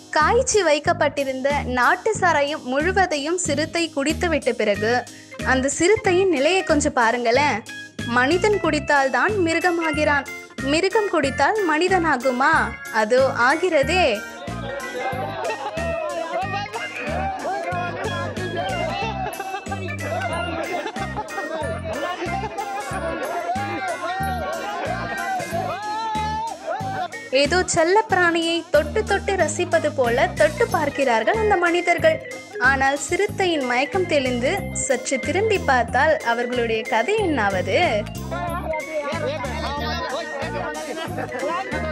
காய்ச்சி வைக்கப்பட்டிருந்த நாட்டு சாராயம் முழுவதையும் சிறுத்தை குடித்துவிட்ட பிறகு அந்த சிறுத்தையின் நிலையை கொஞ்சம் பாருங்களேன் மனிதன் குடித்தால்தான் மிருகமாகிறான் மிருகம் குடித்தால் மனிதனாகுமா அதோ ஆகிறதே ஏதோ செல்ல பிராணியை தொட்டு தொட்டு ரசிப்பது போல தொட்டு பார்க்கிறார்கள் அந்த மனிதர்கள் ஆனால் சிறுத்தையின் மயக்கம் தெளிந்து சற்று திரும்பி பார்த்தால் அவர்களுடைய கதை என்னாவது